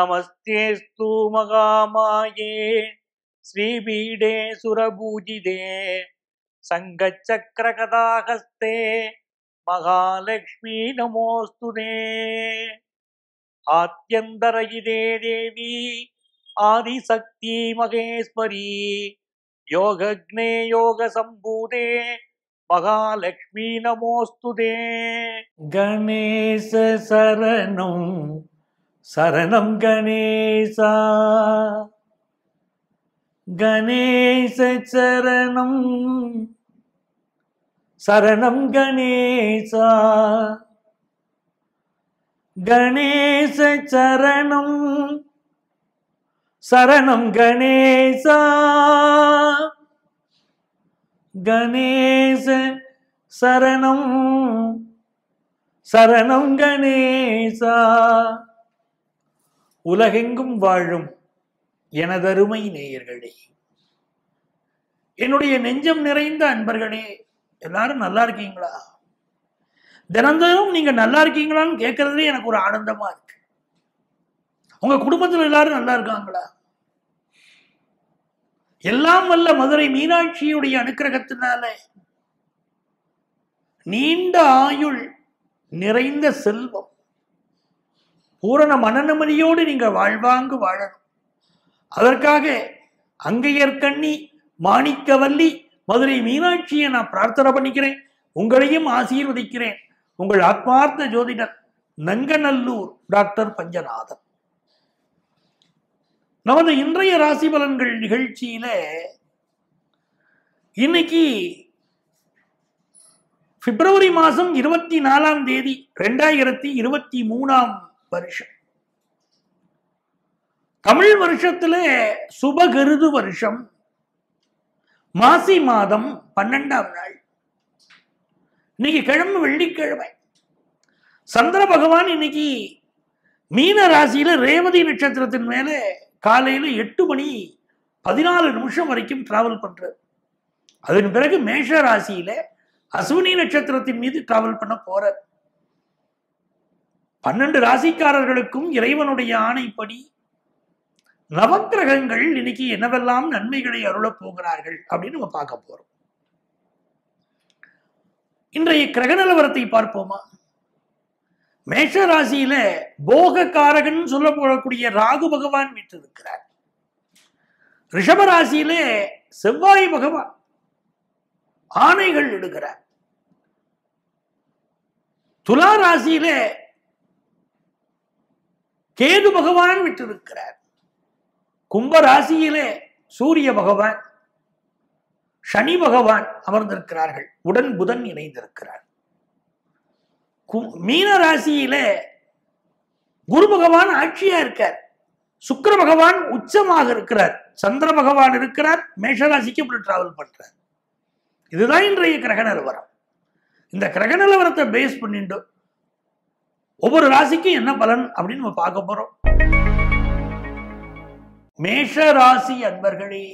நமஸ்தேஸ்து மகாமாயே ஸ்ரீபீடே சுரபூஜிதே சங்கச்சக்கரகதாகஸ்தே மகாலட்சுமி நமோஸ்துதே ஆத்யந்தரயிதே தேவி ஆதிசக்தி மகேஸ்வரி யோகக்னே யோக சம்பூதே மகாலட்சுமி நமோஸ்துதே கணேச சரணம் சரணம் கணேசா கணேச சரணம் சரணம் கணேசா கணேச சரணம் சரணம் கணேசா கணேச சரணம் சரணம் கணேசா உலகெங்கும் வாழும் எனதருமை நேயர்களே என்னுடைய நெஞ்சம் நிறைந்த அன்பர்களே எல்லாரும் நல்லா இருக்கீங்களா தினந்தோறும் நீங்க நல்லா இருக்கீங்களான்னு கேட்கறதுலே எனக்கு ஒரு ஆனந்தமா இருக்கு உங்க குடும்பத்தில் எல்லாரும் நல்லா இருக்காங்களா எல்லாம் வல்ல மதுரை மீனாட்சியுடைய அனுக்கிரகத்தினால நீண்ட ஆயுள் நிறைந்த செல்வம் பூரண மனநிம்மதியோடு நீங்க வாழ்வாங்கு வாழணும் அதற்காக அங்கையர்கண்ணி மாணிக்கவல்லி மதுரை மீனாட்சியை நான் பிரார்த்தனை பண்ணிக்கிறேன் உங்களையும் ஆசீர்வதிக்கிறேன் உங்கள் ஆத்மார்த்த ஜோதிடர் நங்கநல்லூர் டாக்டர் பஞ்சநாதன் நமது இன்றைய ராசி பலன்கள் நிகழ்ச்சியில இன்னைக்கு பிப்ரவரி மாதம் இருபத்தி நாலாம் தேதி ரெண்டாயிரத்தி இருபத்தி மூணாம் வருஷம் தமிழ் வருஷத்துல சுபகிருது வருஷம் மாசி மாதம் பன்னெண்டாம் நாள் இன்னைக்கு கிழமை வெள்ளிக்கிழமை சந்திர பகவான் இன்னைக்கு மீன ராசியில ரேவதி நட்சத்திரத்தின் மேல காலையில எட்டு மணி பதினாலு நிமிஷம் வரைக்கும் டிராவல் பண்றார் அதன் பிறகு மேஷ ராசியில அஸ்வினி நட்சத்திரத்தின் மீது டிராவல் பண்ண போறார் பன்னெண்டு ராசிக்காரர்களுக்கும் இறைவனுடைய ஆணைப்படி நவக்கிரகங்கள் இன்னைக்கு என்னவெல்லாம் நன்மைகளை அருளப் போகிறார்கள் அப்படின்னு நம்ம பார்க்க போறோம் இன்றைய கிரக நிலவரத்தை பார்ப்போமா மேஷ ராசியில போகக்காரகன் சொல்லப்படக்கூடிய ராகு பகவான் வீற்றிருக்கிறார் ரிஷப ராசியிலே செவ்வாய் பகவான் ஆணைகள் இடுகிறார் துலா ராசியிலே கேது பகவான் விட்டிருக்கிறார் கும்ப ராசியிலே சூரிய பகவான் சனி பகவான் அமர்ந்திருக்கிறார்கள் உடன் புதன் இணைந்திருக்கிறார் கு- மீன ராசியிலே குரு பகவான் ஆட்சியா இருக்கார் சுக்கிர பகவான் உச்சமாக இருக்கிறார் சந்திர பகவான் இருக்கிறார் மேஷராசிக்கு இப்படி டிராவல் பண்றார் இதுதான் இன்றைய கிரக நிலவரம் இந்த கிரக நிலவரத்தை பேஸ் பண்ணிட்டு ஒவ்வொரு ராசிக்கும் என்ன பலன் அப்படின்னு நம்ம பார்க்க போறோம் மேஷ ராசி அன்பர்களே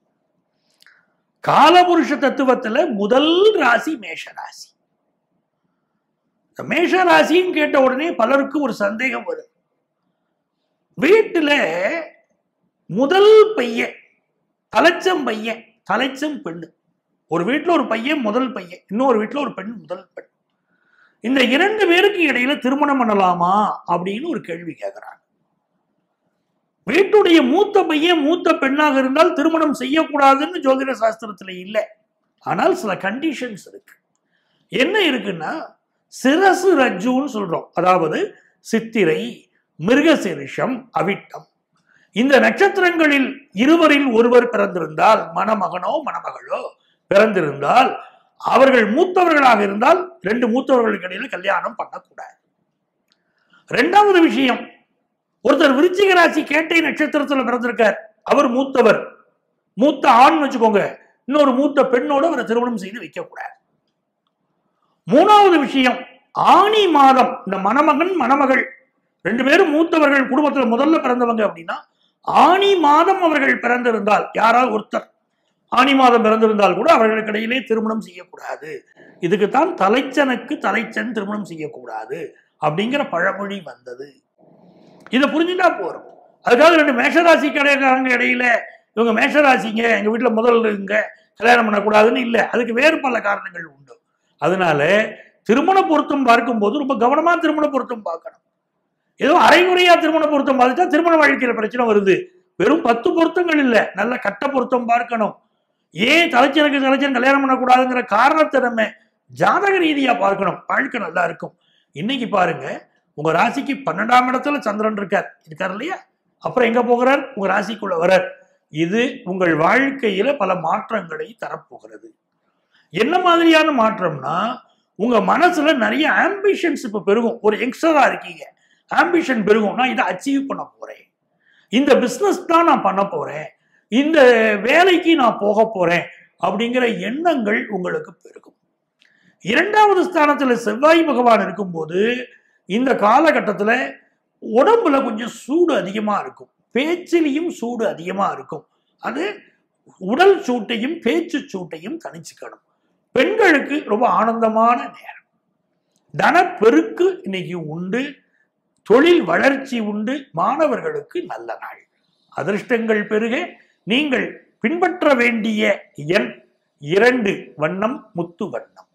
காலபுருஷ தத்துவத்துல முதல் ராசி மேஷ ராசி இந்த மேஷ ராசின்னு கேட்ட உடனே பலருக்கு ஒரு சந்தேகம் வருது வீட்டுல முதல் பையன் தலைச்சம் பையன் தலைச்சம் பெண்ணு ஒரு வீட்டுல ஒரு பையன் முதல் பையன் இன்னொரு வீட்டுல ஒரு பெண் முதல் பெண் இந்த இரண்டு பேருக்கு இடையில திருமணம் பண்ணலாமா அப்படின்னு ஒரு கேள்வி கேட்கிறாங்க வீட்டுடைய மூத்த பையன் மூத்த பெண்ணாக இருந்தால் திருமணம் செய்யக்கூடாதுன்னு ஜோதிட சாஸ்திரத்துல இல்லை ஆனால் சில கண்டிஷன்ஸ் இருக்கு என்ன இருக்குன்னா சிரசு ரஜ்ஜுன்னு சொல்றோம் அதாவது சித்திரை மிருகசிரிஷம் அவிட்டம் இந்த நட்சத்திரங்களில் இருவரில் ஒருவர் பிறந்திருந்தால் மணமகனோ மணமகளோ பிறந்திருந்தால் அவர்கள் மூத்தவர்களாக இருந்தால் ரெண்டு மூத்தவர்களுக்கு இடையில கல்யாணம் பண்ணக்கூடாது ரெண்டாவது விஷயம் ஒருத்தர் விருச்சிக ராசி கேட்டை நட்சத்திரத்துல பிறந்திருக்கார் அவர் மூத்தவர் மூத்த ஆண் வச்சுக்கோங்க இன்னொரு மூத்த பெண்ணோட அவரை திருமணம் செய்து வைக்கக்கூடாது மூணாவது விஷயம் ஆணி மாதம் இந்த மணமகன் மணமகள் ரெண்டு பேரும் மூத்தவர்கள் குடும்பத்துல முதல்ல பிறந்தவங்க அப்படின்னா ஆணி மாதம் அவர்கள் பிறந்திருந்தால் யாரால் ஒருத்தர் ஆணி மாதம் பிறந்திருந்தால் கூட அவர்களுக்கு இடையிலே திருமணம் செய்யக்கூடாது இதுக்குத்தான் தலைச்சனுக்கு தலைச்சன் திருமணம் செய்யக்கூடாது அப்படிங்கிற பழமொழி வந்தது இதை புரிஞ்சுட்டா போறோம் அதுக்காக ரெண்டு மேஷராசி கடைக்காரங்க இடையில இவங்க மேஷராசிங்க எங்க வீட்டுல முதல்ல இருங்க கல்யாணம் பண்ணக்கூடாதுன்னு இல்லை அதுக்கு வேறு பல காரணங்கள் உண்டு அதனால திருமண பொருத்தம் பார்க்கும்போது ரொம்ப கவனமா திருமண பொருத்தம் பார்க்கணும் ஏதோ அரைகுறையா திருமண பொருத்தம் பார்த்துட்டா திருமண வாழ்க்கையில பிரச்சனை வருது வெறும் பத்து பொருத்தங்கள் இல்ல நல்ல கட்ட பொருத்தம் பார்க்கணும் ஏன் தலைச்சனுக்கு தலைச்சன் கல்யாணம் பண்ணக்கூடாதுங்கிற காரணத்தை நம்ம ஜாதக ரீதியா பார்க்கணும் வாழ்க்கை நல்லா இருக்கும் இன்னைக்கு பாருங்க உங்க ராசிக்கு பன்னெண்டாம் இடத்துல சந்திரன் இருக்கார் இருக்கார் இல்லையா அப்புறம் எங்க போகிறார் உங்க ராசிக்குள்ள வரார் இது உங்கள் வாழ்க்கையில பல மாற்றங்களை தரப்போகிறது என்ன மாதிரியான மாற்றம்னா உங்க மனசுல நிறைய ஆம்பிஷன்ஸ் இப்ப பெருகும் ஒரு யங்ஸ்டரா இருக்கீங்க ஆம்பிஷன் பெருகும் நான் இதை அச்சீவ் பண்ண போறேன் இந்த பிசினஸ் தான் நான் பண்ண போறேன் இந்த வேலைக்கு நான் போக போறேன் அப்படிங்கிற எண்ணங்கள் உங்களுக்கு பெருகும் இரண்டாவது ஸ்தானத்துல செவ்வாய் பகவான் இருக்கும்போது இந்த காலகட்டத்துல உடம்புல கொஞ்சம் சூடு அதிகமா இருக்கும் பேச்சிலையும் சூடு அதிகமா இருக்கும் அது உடல் சூட்டையும் பேச்சு சூட்டையும் தனிச்சுக்கணும் பெண்களுக்கு ரொம்ப ஆனந்தமான நேரம் தனப்பெருக்கு இன்னைக்கு உண்டு தொழில் வளர்ச்சி உண்டு மாணவர்களுக்கு நல்ல நாள் அதிர்ஷ்டங்கள் பெருக நீங்கள் பின்பற்ற வேண்டிய எண் இரண்டு வண்ணம் முத்து வண்ணம்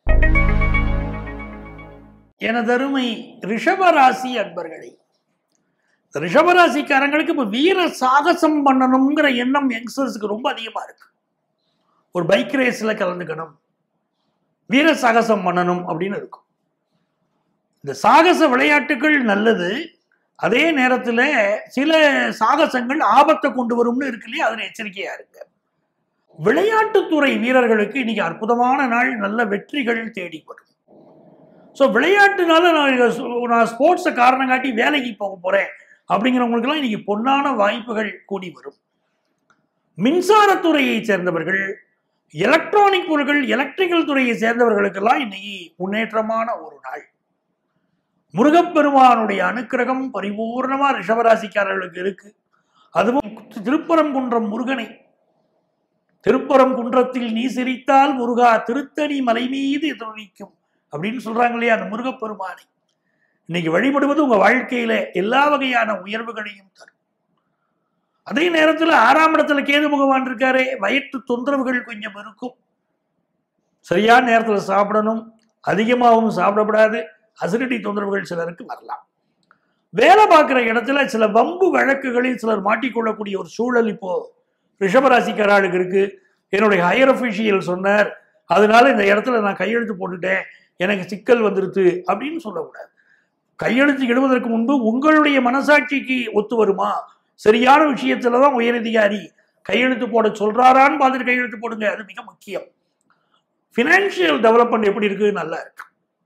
எனதருமை ரிஷபராசி அன்பர்களே ரிஷபராசிக்காரங்களுக்கு இப்ப வீர சாகசம் பண்ணணுங்கிற எண்ணம் யங்ஸ்டர்ஸ்க்கு ரொம்ப அதிகமா இருக்கு ஒரு பைக் ரேஸ்ல கலந்துக்கணும் வீர சாகசம் பண்ணணும் அப்படின்னு இருக்கும் இந்த சாகச விளையாட்டுகள் நல்லது அதே நேரத்தில் சில சாகசங்கள் ஆபத்தை கொண்டு வரும்னு இருக்கு இல்லையா அதில் எச்சரிக்கையா இருங்க விளையாட்டுத்துறை வீரர்களுக்கு இன்னைக்கு அற்புதமான நாள் நல்ல வெற்றிகள் தேடி வரும் ஸோ விளையாட்டுனால நான் இங்க சொ- நான் ஸ்போர்ட்ஸை காரணம் காட்டி வேலைக்கு போக போறேன் அப்படிங்கிறவங்களுக்கெல்லாம் இன்னைக்கு பொன்னான வாய்ப்புகள் கூடி வரும் மின்சாரத்துறையை சேர்ந்தவர்கள் எலக்ட்ரானிக் பொருட்கள் எலக்ட்ரிக்கல் துறையை சேர்ந்தவர்களுக்கெல்லாம் இன்னைக்கு முன்னேற்றமான ஒரு நாள் முருகப்பெருமானுடைய அனுக்கிரகம் பரிபூர்ணமா ரிஷபராசிக்காரர்களுக்கு இருக்கு அதுவும் திருப்பரங்குன்றம் முருகனை திருப்பரங்குன்றத்தில் நீ சிரித்தால் முருகா திருத்தணி மலை மீது எதிரொலிக்கும் அப்படின்னு சொல்றாங்க இல்லையா அந்த முருகப்பெருமானை இன்னைக்கு வழிபடுவது உங்க வாழ்க்கையில எல்லா வகையான உயர்வுகளையும் தரும் அதே நேரத்துல ஆறாம் இடத்துல கேது பகவான் இருக்காரே வயிற்று தொந்தரவுகள் கொஞ்சம் இருக்கும் சரியான நேரத்துல சாப்பிடணும் அதிகமாகவும் சாப்பிடக்கூடாது அசிடிட்டி தொந்தரவுகள் சிலருக்கு வரலாம் வேலை பார்க்குற இடத்துல சில வம்பு வழக்குகளில் சிலர் மாட்டிக்கொள்ளக்கூடிய ஒரு சூழல் இப்போ ரிஷபராசிக்காராளுக்கு இருக்கு என்னுடைய ஹையர் அஃபிஷியல் சொன்னார் அதனால இந்த இடத்துல நான் கையெழுத்து போட்டுட்டேன் எனக்கு சிக்கல் வந்துருது அப்படின்னு சொல்லக்கூடாது கையெழுத்து இடுவதற்கு முன்பு உங்களுடைய மனசாட்சிக்கு ஒத்து வருமா சரியான விஷயத்துல தான் உயரதிகாரி கையெழுத்து போட சொல்றாரான்னு பார்த்துட்டு கையெழுத்து போடுங்க அது மிக முக்கியம் ஃபினான்ஷியல் டெவலப்மெண்ட் எப்படி இருக்கு நல்லா இருக்கு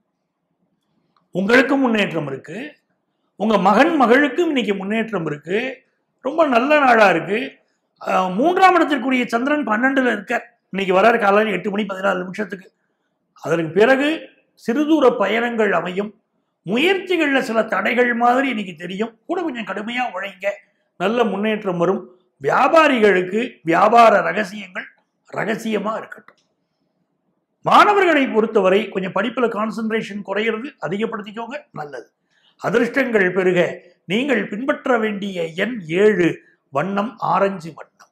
உங்களுக்கும் முன்னேற்றம் இருக்கு உங்க மகன் மகளுக்கும் இன்னைக்கு முன்னேற்றம் இருக்கு ரொம்ப நல்ல நாளா இருக்கு அஹ், மூன்றாம் இடத்திற்குரிய சந்திரன் பன்னெண்டுல இருக்க இன்னைக்கு வராரு காலையில் எட்டு மணி பதினாலு நிமிஷத்துக்கு அதற்கு பிறகு சிறுதூர பயணங்கள் அமையும் முயற்சிகள்ல சில தடைகள் மாதிரி இன்னைக்கு தெரியும் கூட கொஞ்சம் கடுமையா உழைங்க நல்ல முன்னேற்றம் வரும் வியாபாரிகளுக்கு வியாபார ரகசியங்கள் ரகசியமா இருக்கட்டும் மாணவர்களை பொறுத்தவரை கொஞ்சம் படிப்புல கான்சென்ட்ரேஷன் குறையிறது அதிகப்படுத்திக்கோங்க நல்லது அதிர்ஷ்டங்கள் பெருக நீங்கள் பின்பற்ற வேண்டிய எண் ஏழு வண்ணம் ஆரஞ்சு வண்ணம்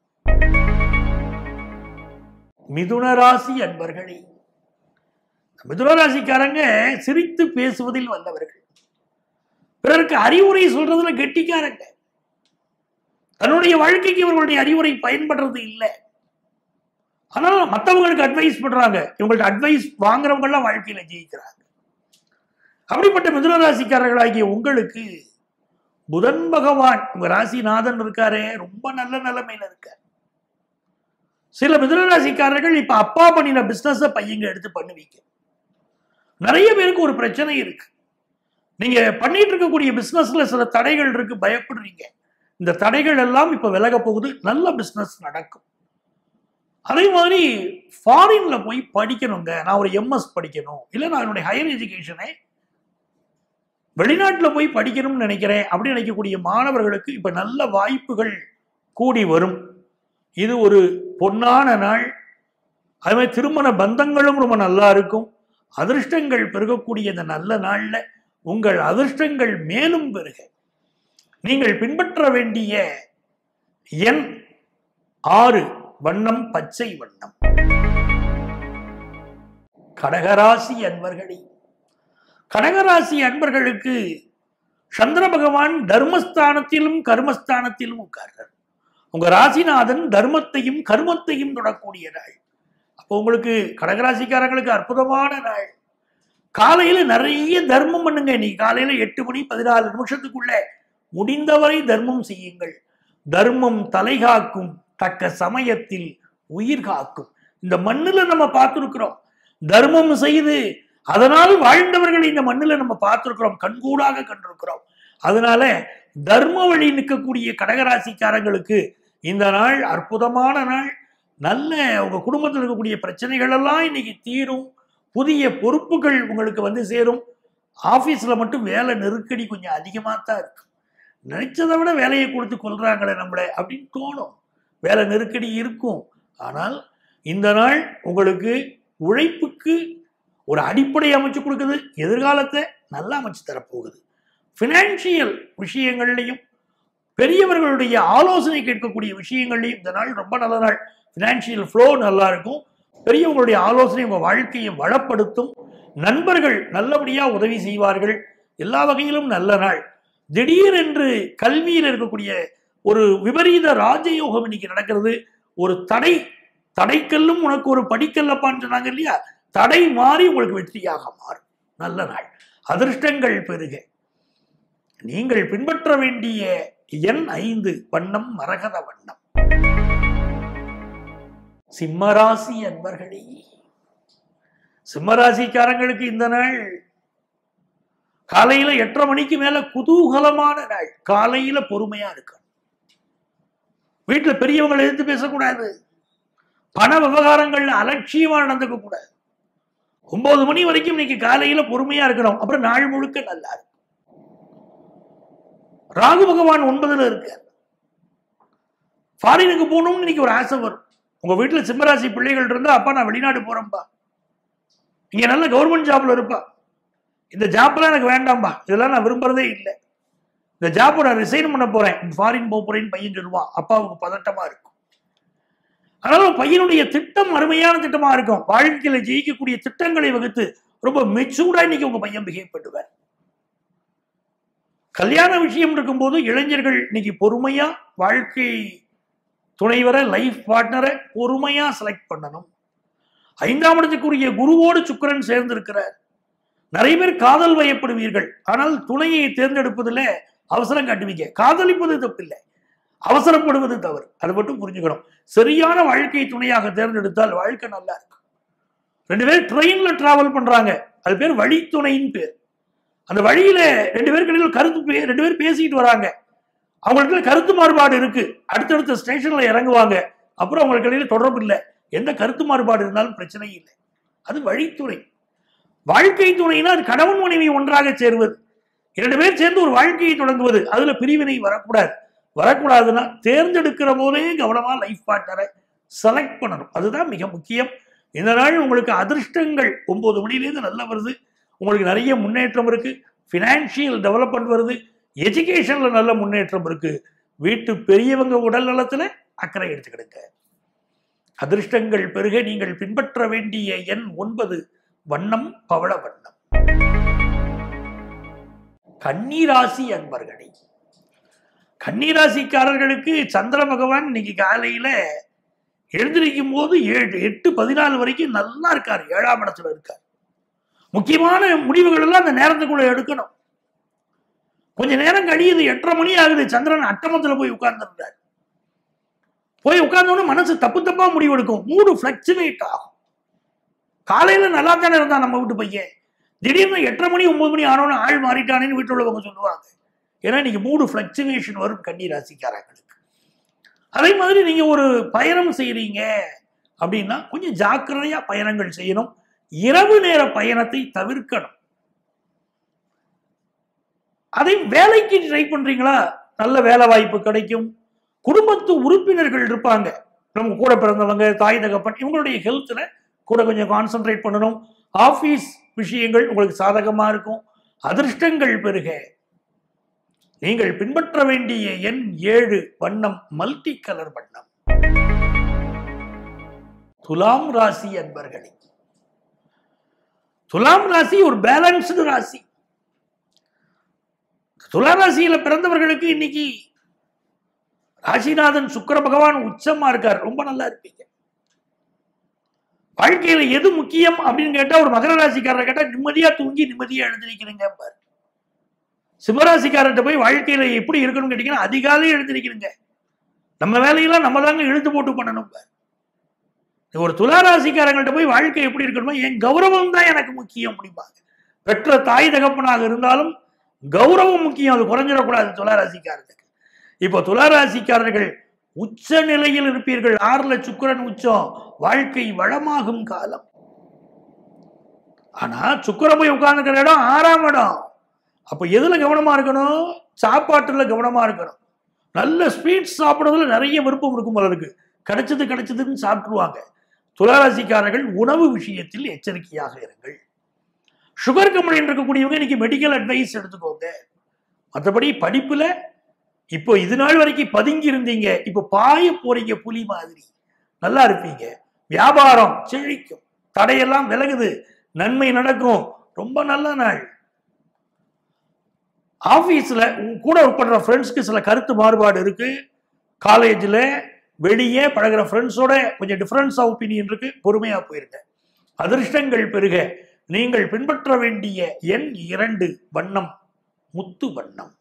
மிதுன ராசி அன்பர்களே மிதுன ராசிக்காரங்க சிரித்து பேசுவதில் வல்லவர்கள் பிறருக்கு அறிவுரை சொல்றதுல கெட்டிக்காரங்க தன்னுடைய வாழ்க்கைக்கு இவர்களுடைய அறிவுரை பயன்படுறது இல்லை ஆனால் மற்றவங்களுக்கு அட்வைஸ் பண்றாங்க இவங்கள்ட்ட அட்வைஸ் வாங்குறவங்க எல்லாம் வாழ்க்கையில ஜெயிக்கிறாங்க அப்படிப்பட்ட மிதுன ராசிக்காரர்களாகிய உங்களுக்கு புதன் பகவான் உங்க ராசிநாதன் இருக்காரே ரொம்ப நல்ல நிலைமையில இருக்கார் சில மிதுன ராசிக்காரர்கள் இப்ப அப்பா பண்ணின பிசினஸ பையங்க எடுத்து பண்ணுவீங்க நிறைய பேருக்கு ஒரு பிரச்சனை இருக்கு நீங்க பண்ணிட்டு இருக்கக்கூடிய பிசினஸ்ல சில தடைகள் இருக்கு பயப்படுறீங்க இந்த தடைகள் எல்லாம் இப்ப விலக போகுது நல்ல பிசினஸ் நடக்கும் அதே மாதிரி ஃபாரின்ல போய் படிக்கணுங்க நான் ஒரு எம்எஸ் படிக்கணும் இல்லை நான் என்னுடைய ஹையர் எஜுகேஷனை வெளிநாட்டில் போய் படிக்கணும்னு நினைக்கிறேன் அப்படின்னு நினைக்கக்கூடிய மாணவர்களுக்கு இப்ப நல்ல வாய்ப்புகள் கூடி வரும் இது ஒரு பொன்னான நாள் அதே மாதிரி திருமண பந்தங்களும் ரொம்ப நல்லா இருக்கும் அதிர்ஷ்டங்கள் பெருகக்கூடிய இந்த நல்ல நாள்ல உங்கள் அதிர்ஷ்டங்கள் மேலும் பெருக நீங்கள் பின்பற்ற வேண்டிய எண் ஆறு வண்ணம் பச்சை வண்ணம் கடகராசி அன்பர்களே கடகராசி அன்பர்களுக்கு சந்திர பகவான் தர்மஸ்தானத்திலும் கர்மஸ்தானத்திலும் உட்கார்றார் உங்க ராசிநாதன் தர்மத்தையும் கர்மத்தையும் தொடக்கூடிய நாள் அப்போ உங்களுக்கு கடகராசிக்காரங்களுக்கு அற்புதமான நாள் காலையில நிறைய தர்மம் பண்ணுங்க இன்னைக்கு காலையில எட்டு மணி பதினாலு நிமிஷத்துக்குள்ள முடிந்தவரை தர்மம் செய்யுங்கள் தர்மம் தலை காக்கும் தக்க சமயத்தில் உயிர் காக்கும் இந்த மண்ணுல நம்ம பார்த்திருக்கிறோம் தர்மம் செய்து அதனால் வாழ்ந்தவர்களை இந்த மண்ணுல நம்ம பார்த்திருக்கிறோம் கண்கூடாக கண்டிருக்கிறோம் அதனால தர்ம வழி நிற்கக்கூடிய கடகராசிக்காரங்களுக்கு இந்த நாள் அற்புதமான நாள் நல்ல உங்க குடும்பத்தில் இருக்கக்கூடிய பிரச்சனைகள் எல்லாம் இன்னைக்கு தீரும் புதிய பொறுப்புகள் உங்களுக்கு வந்து சேரும் ஆபீஸ்ல மட்டும் வேலை நெருக்கடி கொஞ்சம் அதிகமாக தான் இருக்கு நினைச்சதை விட வேலையை கொடுத்து கொள்றாங்களே நம்மளை அப்படின்னு தோணும் வேலை நெருக்கடி இருக்கும் ஆனால் இந்த நாள் உங்களுக்கு உழைப்புக்கு ஒரு அடிப்படை அமைச்சு கொடுக்குது எதிர்காலத்தை நல்லா அமைச்சு தரப்போகுது ஃபினான்ஷியல் விஷயங்கள்லையும் பெரியவர்களுடைய ஆலோசனை கேட்கக்கூடிய விஷயங்கள்லையும் இந்த நாள் ரொம்ப நல்ல நாள் ஃபினான்ஷியல் ஃப்ளோ நல்லா இருக்கும் பெரியவங்களுடைய ஆலோசனை உங்கள் வாழ்க்கையை வளப்படுத்தும் நண்பர்கள் நல்லபடியாக உதவி செய்வார்கள் எல்லா வகையிலும் நல்ல நாள் திடீரென்று கல்வியில் இருக்கக்கூடிய ஒரு விபரீத ராஜயோகம் இன்னைக்கு நடக்கிறது ஒரு தடை தடைக்கல்லும் உனக்கு ஒரு படிக்கல்லப்பான்னு சொன்னாங்க இல்லையா தடை மாறி உங்களுக்கு வெற்றியாக மாறும் நல்ல நாள் அதிர்ஷ்டங்கள் பெருக நீங்கள் பின்பற்ற வேண்டிய எண் ஐந்து வண்ணம் மரகத வண்ணம் சிம்மராசி அன்பர்களே சிம்மராசிக்காரங்களுக்கு இந்த நாள் காலையில எட்டரை மணிக்கு மேல குதூகலமான நாள் காலையில பொறுமையா இருக்கணும் வீட்டுல பெரியவங்களை எதிர்த்து பேசக்கூடாது பண விவகாரங்கள்ல அலட்சியமா நடந்துக்க கூடாது ஒன்பது மணி வரைக்கும் இன்னைக்கு காலையில பொறுமையா இருக்கணும் அப்புறம் நாள் முழுக்க நல்லா இருக்கும் ராகு பகவான் ஒன்பதுல இருக்கார் ஃபாரினுக்கு போகணும்னு இன்னைக்கு ஒரு ஆசை வரும் உங்க வீட்டுல சிம்மராசி பிள்ளைகள் இருந்தா அப்பா நான் வெளிநாடு போறேன்பா இங்க நல்ல கவர்மெண்ட் ஜாப்ல இருப்பா இந்த ஜாப்லாம் எனக்கு வேண்டாம்பா இதெல்லாம் நான் விரும்புறதே இல்லை இந்த ஜாப்பை நான் ரிசைன் பண்ண போறேன் ஃபாரின் போக போறேன்னு பையன் சொல்லுவான் அப்பாவுக்கு பதட்டமா இருக்கும் அதனால பையனுடைய திட்டம் அருமையான திட்டமா இருக்கும் வாழ்க்கையில ஜெயிக்கக்கூடிய திட்டங்களை வகுத்து ரொம்ப மெச்சூர்டா இன்னைக்கு உங்க பையன் பிஹேவ் பண்ணுவார் கல்யாண விஷயம் இருக்கும்போது இளைஞர்கள் இன்னைக்கு பொறுமையா வாழ்க்கை துணைவரை லைஃப் பார்ட்னரை பொறுமையா செலக்ட் பண்ணணும் ஐந்தாம் இடத்துக்குரிய குருவோடு சுக்கிரன் சேர்ந்திருக்கிறார் நிறைய பேர் காதல் வயப்படுவீர்கள் ஆனால் துணையை தேர்ந்தெடுப்பதில் அவசரம் காட்டுவீங்க காதலிப்பது தப்பில்லை அவசரப்படுவது தவறு அதை மட்டும் புரிஞ்சுக்கணும் சரியான வாழ்க்கை துணையாக தேர்ந்தெடுத்தால் வாழ்க்கை நல்லா இருக்கும் ரெண்டு பேர் ட்ரெயின்ல டிராவல் பண்றாங்க அது பேர் வழித்துணைன்னு பேர் அந்த வழியில ரெண்டு பேருக்கு இடையில கருத்து பே- ரெண்டு பேர் பேசிக்கிட்டு வராங்க அவங்களுக்கு கருத்து மாறுபாடு இருக்கு அடுத்தடுத்த ஸ்டேஷன்ல இறங்குவாங்க அப்புறம் அவங்களுக்கு இடையில தொடர்பு இல்லை எந்த கருத்து மாறுபாடு இருந்தாலும் பிரச்சனை இல்லை அது வழித்துணை வாழ்க்கை துணைனா அது கணவன் மனைவி ஒன்றாக சேருவது இரண்டு பேர் சேர்ந்து ஒரு வாழ்க்கையை தொடங்குவது அதுல பிரிவினை வரக்கூடாது வரக்கூடாதுன்னா தேர்ந்தெடுக்கிற போதே கவனமா லைஃப் பார்ட்னரை செலக்ட் பண்ணணும் அதுதான் மிக முக்கியம் இந்த நாள் உங்களுக்கு அதிர்ஷ்டங்கள் ஒன்பது மணிலேருந்து நல்லா வருது உங்களுக்கு நிறைய முன்னேற்றம் இருக்கு ஃபினான்ஷியல் டெவலப்மெண்ட் வருது எஜுகேஷன்ல நல்ல முன்னேற்றம் இருக்கு வீட்டு பெரியவங்க உடல் நலத்துல அக்கறை எடுத்துக்கிடுங்க அதிர்ஷ்டங்கள் பெருக நீங்கள் பின்பற்ற வேண்டிய எண் ஒன்பது வண்ணம் பவள வண்ணம் கன்னிராசி அன்பர்களே கன்னிராசிக்காரர்களுக்கு சந்திர பகவான் இன்னைக்கு காலையில எழுந்திருக்கும் போது ஏழு எட்டு பதினாலு வரைக்கும் நல்லா இருக்கார் ஏழாம் இடத்துல இருக்கார் முக்கியமான முடிவுகள் எல்லாம் அந்த நேரத்துக்குள்ள எடுக்கணும் கொஞ்ச நேரம் கழியுது எட்டரை மணி ஆகுது சந்திரன் அட்டமத்துல போய் உட்கார்ந்துருந்தார் போய் உட்கார்ந்தோன்னு மனசு தப்பு தப்பா முடிவு எடுக்கும் மூடு ஃபிளக்சுவேட் ஆகும் காலையில நல்லா தானே இருந்தான் நம்ம வீட்டு பையன் திடீர்னு எட்டரை மணி ஒன்பது மணி ஆனோன்னு ஆள் மாறிட்டானேன்னு வீட்டில் உள்ளவங்க சொல்லுவாங்க ஏன்னா இன்னைக்கு மூடு ஃபிளக்சுவேஷன் வரும் கன்னி ராசிக்காரங்களுக்கு அதே மாதிரி நீங்க ஒரு பயணம் செய்றீங்க அப்படின்னா கொஞ்சம் ஜாக்கிரதையா பயணங்கள் செய்யணும் இரவு நேர பயணத்தை தவிர்க்கணும் அதை வேலைக்கு ட்ரை பண்றீங்களா நல்ல வேலை வாய்ப்பு கிடைக்கும் குடும்பத்து உறுப்பினர்கள் இருப்பாங்க நம்ம கூட பிறந்தவங்க தாய் தகப்பன் இவங்களுடைய ஹெல்த்ல கூட கொஞ்சம் கான்சென்ட்ரேட் பண்ணணும் ஆபீஸ் விஷயங்கள் உங்களுக்கு சாதகமா இருக்கும் அதிர்ஷ்டங்கள் பெருக நீங்கள் பின்பற்ற வேண்டிய எண் ஏழு வண்ணம் மல்டி கலர் வண்ணம் துலாம் ராசி அன்பர்களே துலாம் ராசி ஒரு பேலன்ஸ்டு ராசி துலா ராசியில பிறந்தவர்களுக்கு இன்னைக்கு ராசிநாதன் சுக்கிர பகவான் உச்சமா இருக்கார் ரொம்ப நல்லா இருப்பீங்க வாழ்க்கையில எது முக்கியம் அப்படின்னு கேட்டா ஒரு மகர ராசிக்காரரை கேட்டா நிம்மதியா தூங்கி நிம்மதியா எழுந்திருக்கிறீங்க பாரு சிம்மராசிக்காரர்கிட்ட போய் வாழ்க்கையில எப்படி இருக்கணும்னு கேட்டீங்கன்னா அதிகாலை எழுந்திருக்கிறீங்க நம்ம வேலையெல்லாம் நம்ம தாங்க இழுத்து போட்டு பண்ணணும் பாரு ஒரு துளாராசிக்காரங்கள்ட்ட போய் வாழ்க்கை எப்படி இருக்கணுமோ என் கௌரவம் தான் எனக்கு முக்கியம் அப்படிம்பாங்க பெற்ற தாய் தகப்பனாக இருந்தாலும் கௌரவம் முக்கியம் அது குறைஞ்சிடக்கூடாது துளாராசிக்காரர்களுக்கு இப்போ துளாராசிக்காரர்கள் உச்ச நிலையில் இருப்பீர்கள் ஆறுல சுக்கிரன் உச்சம் வாழ்க்கை வளமாகும் காலம் ஆனா சுக்கிரன் போய் உட்கார்ந்துக்கிற இடம் ஆறாம் இடம் அப்ப எதுல கவனமா இருக்கணும் சாப்பாட்டுல கவனமா இருக்கணும் நல்ல ஸ்வீட்ஸ் சாப்பிடுறதுல நிறைய விருப்பம் இருக்கும் போல இருக்கு கிடைச்சது கிடைச்சதுன்னு சாப்பிட்டுருவாங்க துளாராசிக்காரர்கள் உணவு விஷயத்தில் எச்சரிக்கையாக இருங்கள் சுகர் கம்பெனி இருக்கக்கூடியவங்க இன்னைக்கு மெடிக்கல் அட்வைஸ் எடுத்துக்கோங்க மற்றபடி படிப்புல இப்போ இது நாள் வரைக்கும் பதுங்கி இருந்தீங்க இப்போ பாய போறீங்க புலி மாதிரி நல்லா இருப்பீங்க வியாபாரம் செழிக்கும் தடையெல்லாம் விலகுது நன்மை நடக்கும் ரொம்ப நல்ல நாள் ஆஃபீஸில் கூட ஒர்க் பண்ணுற ஃப்ரெண்ட்ஸ்க்கு சில கருத்து மாறுபாடு இருக்கு காலேஜில் வெளியே பழகுற ஃப்ரெண்ட்ஸோட கொஞ்சம் டிஃப்ரென்ஸ் ஆஃப் ஒப்பீனியன் இருக்கு பொறுமையாக போயிருங்க அதிர்ஷ்டங்கள் பெருக நீங்கள் பின்பற்ற வேண்டிய எண் இரண்டு வண்ணம் முத்து வண்ணம்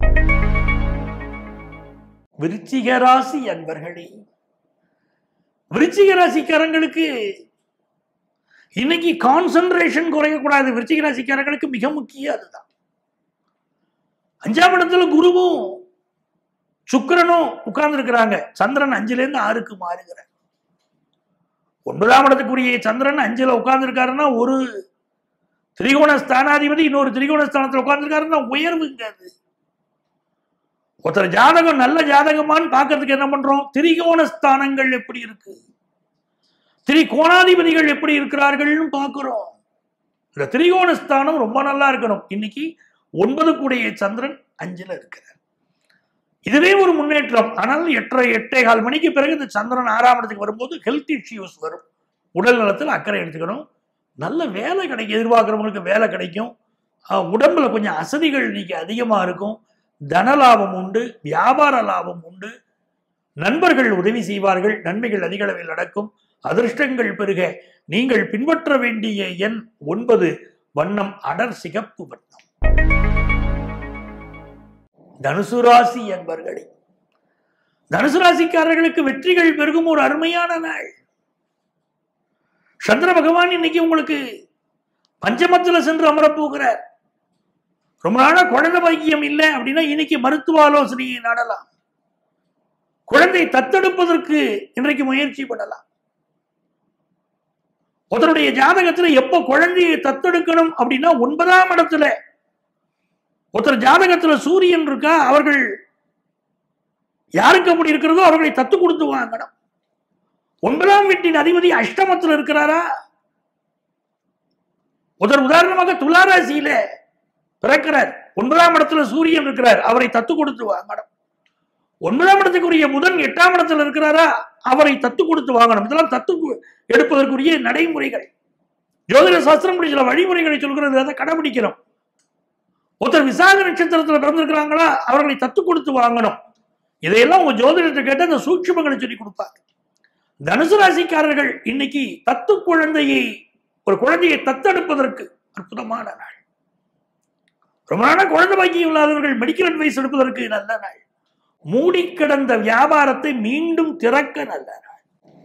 விருச்சிக ராசி அன்பர்களே விருச்சிக ராசிக்காரங்களுக்கு இன்னைக்கு கான்சென்ட்ரேஷன் குறையக்கூடாது விருச்சிக ராசிக்காரங்களுக்கு மிக முக்கியம் அதுதான் அஞ்சாம் இடத்துல குருவும் சுக்கிரனும் உட்கார்ந்து இருக்கிறாங்க சந்திரன் அஞ்சுல இருந்து ஆறுக்கு மாறுகிறார் ஒன்பதாம் இடத்துக்குரிய சந்திரன் அஞ்சுல உட்கார்ந்து இருக்காருன்னா ஒரு திரிகோண ஸ்தானாதிபதி இன்னொரு திரிகோண ஸ்தானத்துல உட்கார்ந்துருக்காருன்னா உயர்வுங்க அது ஒருத்தர் ஜாதகம் நல்ல ஜாதகமான்னு பார்க்கறதுக்கு என்ன பண்றோம் திரிகோண ஸ்தானங்கள் எப்படி இருக்கு திரிகோணாதிபதிகள் எப்படி இருக்கிறார்கள்னு பார்க்கிறோம் இந்த திரிகோண ஸ்தானம் ரொம்ப நல்லா இருக்கணும் இன்னைக்கு ஒன்பது கூடிய சந்திரன் அஞ்சுல இருக்கிறார் இதுவே ஒரு முன்னேற்றம் ஆனால் எட்டரை எட்டே கால் மணிக்கு பிறகு இந்த சந்திரன் ஆறாம் இடத்துக்கு வரும்போது ஹெல்த் இஷ்யூஸ் வரும் உடல் நலத்தில் அக்கறை எடுத்துக்கணும் நல்ல வேலை கிடைக்கும் எதிர்பார்க்குறவங்களுக்கு வேலை கிடைக்கும் அஹ் உடம்புல கொஞ்சம் அசதிகள் இன்னைக்கு அதிகமாக இருக்கும் தன லாபம் உண்டு வியாபார லாபம் உண்டு நண்பர்கள் உதவி செய்வார்கள் நன்மைகள் அதிக அளவில் நடக்கும் அதிர்ஷ்டங்கள் பெருக நீங்கள் பின்பற்ற வேண்டிய எண் ஒன்பது வண்ணம் அடர் சிகப்பு வண்ணம் தனுசு ராசி என்பர்களே தனுசு ராசிக்காரர்களுக்கு வெற்றிகள் பெருகும் ஒரு அருமையான நாள் சந்திர பகவான் இன்னைக்கு உங்களுக்கு பஞ்சமத்துல சென்று அமரப் போகிறார் ரொம்ப நாளா குழந்தை பாக்கியம் இல்லை அப்படின்னா இன்னைக்கு மருத்துவ ஆலோசனையை நாடலாம் குழந்தை தத்தெடுப்பதற்கு இன்றைக்கு முயற்சி பண்ணலாம் ஒருத்தருடைய ஜாதகத்துல எப்போ குழந்தையை தத்தெடுக்கணும் அப்படின்னா ஒன்பதாம் இடத்துல ஒருத்தர் ஜாதகத்துல சூரியன் இருக்கா அவர்கள் யாருக்கு அப்படி இருக்கிறதோ அவர்களை தத்து கொடுத்து வாங்கணும் ஒன்பதாம் வீட்டின் அதிபதி அஷ்டமத்தில் இருக்கிறாரா ஒருத்தர் உதாரணமாக துளாராசியில பிறக்கிறார் ஒன்பதாம் இடத்துல சூரியன் இருக்கிறார் அவரை தத்து கொடுத்து வாங்கணும் ஒன்பதாம் இடத்துக்குரிய புதன் எட்டாம் இடத்துல இருக்கிறாரா அவரை தத்து கொடுத்து வாங்கணும் இதெல்லாம் தத்து கு- எடுப்பதற்குரிய நடைமுறைகள் ஜோதிட சாஸ்திரம் இப்படி சில வழிமுறைகளை சொல்கிறது அதை கடைபிடிக்கிறோம் ஒருத்தர் விசாக நட்சத்திரத்துல பிறந்திருக்கிறாங்களா அவர்களை தத்து கொடுத்து வாங்கணும் இதையெல்லாம் உங்க ஜோதிடத்தை கேட்டு அந்த சூட்சுமங்களை சொல்லி கொடுப்பாங்க தனுசு ராசிக்காரர்கள் இன்னைக்கு தத்து குழந்தையை ஒரு குழந்தையை தத்தெடுப்பதற்கு அற்புதமான நாள் ரொம்ப நாளா குழந்தை பாக்கியம் இல்லாதவர்கள் மெடிக்கல் அட்வைஸ் எடுப்பதற்கு நல்ல நாள் மூடி கிடந்த வியாபாரத்தை மீண்டும் திறக்க நல்ல நாள்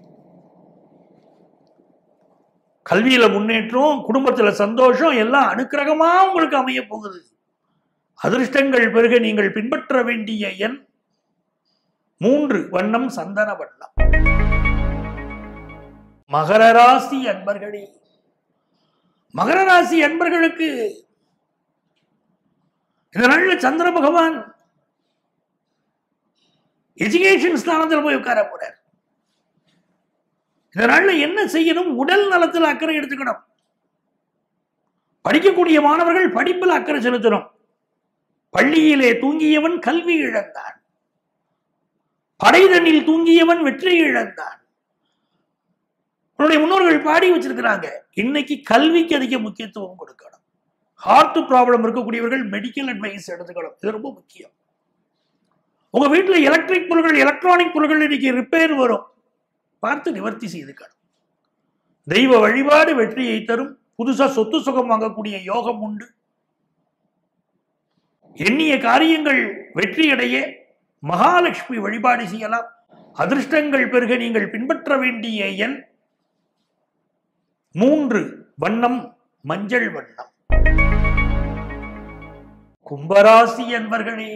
கல்வியில முன்னேற்றம் குடும்பத்துல சந்தோஷம் எல்லாம் அனுக்கிரகமா உங்களுக்கு அமைய போகுது அதிர்ஷ்டங்கள் பெருக நீங்கள் பின்பற்ற வேண்டிய எண் மூன்று வண்ணம் சந்தன வண்ணம் மகர ராசி அன்பர்களே மகர ராசி அன்பர்களுக்கு இந்த நாள்ல சந்திர பகவான் எஜுகேஷன் ஸ்தானத்தில் போய் உட்கார போறார் இந்த நாள்ல என்ன செய்யணும் உடல் நலத்தில் அக்கறை எடுத்துக்கணும் படிக்கக்கூடிய மாணவர்கள் படிப்பில் அக்கறை செலுத்தணும் பள்ளியிலே தூங்கியவன் கல்வி இழந்தான் படைதனில் தூங்கியவன் வெற்றி இழந்தான் உன்னுடைய முன்னோர்கள் பாடி வச்சிருக்கிறாங்க இன்னைக்கு கல்விக்கு அதிக முக்கியத்துவம் கொடுக்கணும் ஹார்ட் ப்ராப்ளம் இருக்கக்கூடியவர்கள் மெடிக்கல் அட்வைஸ் எடுத்துக்கணும் இது ரொம்ப முக்கியம் உங்க வீட்டுல எலக்ட்ரிக் பொருட்கள் எலக்ட்ரானிக் பொருட்கள் இன்னைக்கு ரிப்பேர் வரும் பார்த்து நிவர்த்தி செய்துக்கணும் தெய்வ வழிபாடு வெற்றியை தரும் புதுசா சொத்து சுகம் வாங்கக்கூடிய யோகம் உண்டு எண்ணிய காரியங்கள் வெற்றியடைய மகாலட்சுமி வழிபாடு செய்யலாம் அதிர்ஷ்டங்கள் பெருக நீங்கள் பின்பற்ற வேண்டிய எண் மூன்று வண்ணம் மஞ்சள் வண்ணம் கும்பராசி என்பர்களே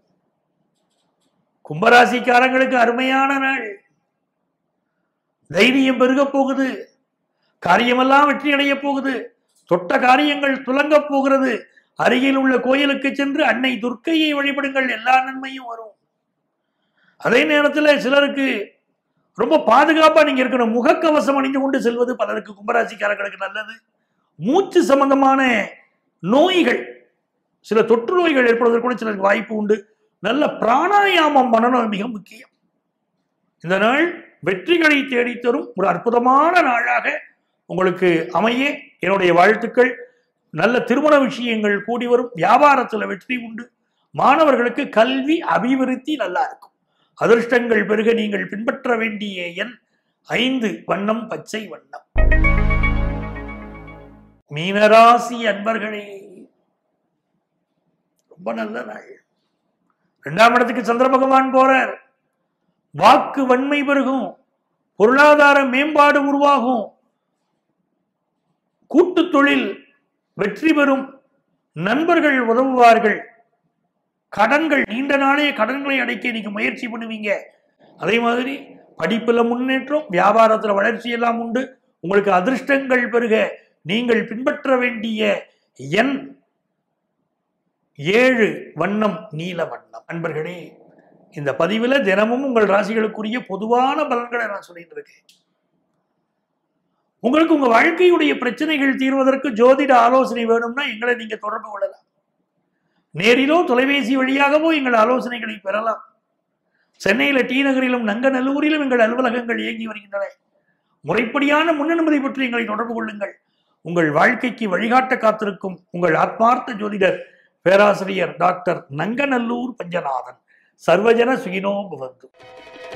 கும்பராசிக்காரங்களுக்கு அருமையான நாள் தைரியம் பெருக போகுது காரியமெல்லாம் வெற்றி அடைய போகுது தொட்ட காரியங்கள் துலங்க போகிறது அருகில் உள்ள கோயிலுக்கு சென்று அன்னை துர்க்கையை வழிபடுங்கள் எல்லா நன்மையும் வரும் அதே நேரத்தில் சிலருக்கு ரொம்ப பாதுகாப்பா நீங்க இருக்கணும் முகக்கவசம் அணிந்து கொண்டு செல்வது பலருக்கு கும்பராசிக்காரர்களுக்கு நல்லது மூச்சு சம்பந்தமான நோய்கள் சில தொற்று நோய்கள் ஏற்படுவதற்கு கூட சிலருக்கு வாய்ப்பு உண்டு நல்ல பிராணாயாமம் பண்ணணும் மிக முக்கியம் இந்த நாள் வெற்றிகளை தேடித்தரும் ஒரு அற்புதமான நாளாக உங்களுக்கு அமைய என்னுடைய வாழ்த்துக்கள் நல்ல திருமண விஷயங்கள் கூடி வரும் வியாபாரத்தில் வெற்றி உண்டு மாணவர்களுக்கு கல்வி அபிவிருத்தி நல்லா இருக்கும் அதிர்ஷ்டங்கள் பெருக நீங்கள் பின்பற்ற வேண்டிய எண் ஐந்து வண்ணம் பச்சை வண்ணம் மீனராசி அன்பர்களே ரொம்ப நல்ல நாள் இரண்டாம் இடத்துக்கு சந்திர பகவான் போறார் வாக்கு வன்மை பெருகும் பொருளாதார மேம்பாடு உருவாகும் கூட்டு தொழில் வெற்றி பெறும் நண்பர்கள் உதவுவார்கள் கடன்கள் நீண்ட நாளைய கடன்களை அடைக்க நீங்க முயற்சி பண்ணுவீங்க அதே மாதிரி படிப்புல முன்னேற்றம் வியாபாரத்துல வளர்ச்சி எல்லாம் உண்டு உங்களுக்கு அதிர்ஷ்டங்கள் பெருக நீங்கள் பின்பற்ற வேண்டிய எண் ஏழு வண்ணம் நீல வண்ணம் அன்பர்களே இந்த பதிவில் தினமும் உங்கள் ராசிகளுக்குரிய பொதுவான பலன்களை நான் சொல்லிட்டு இருக்கேன் உங்களுக்கு உங்க வாழ்க்கையுடைய பிரச்சனைகள் தீர்வதற்கு ஜோதிட ஆலோசனை வேணும்னா எங்களை நீங்க தொடர்பு கொள்ளலாம் நேரிலோ தொலைபேசி வழியாகவோ எங்கள் ஆலோசனைகளை பெறலாம் சென்னையில டி நகரிலும் நங்கநல்லூரிலும் எங்கள் அலுவலகங்கள் இயங்கி வருகின்றன முறைப்படியான முன்னனுமதி பற்றி எங்களை தொடர்பு கொள்ளுங்கள் உங்கள் வாழ்க்கைக்கு வழிகாட்ட காத்திருக்கும் உங்கள் ஆத்மார்த்த ஜோதிடர் பேராசிரியர் டாக்டர் நங்கநல்லூர் பஞ்சநாதன் சர்வஜன சுகினோ பவந்து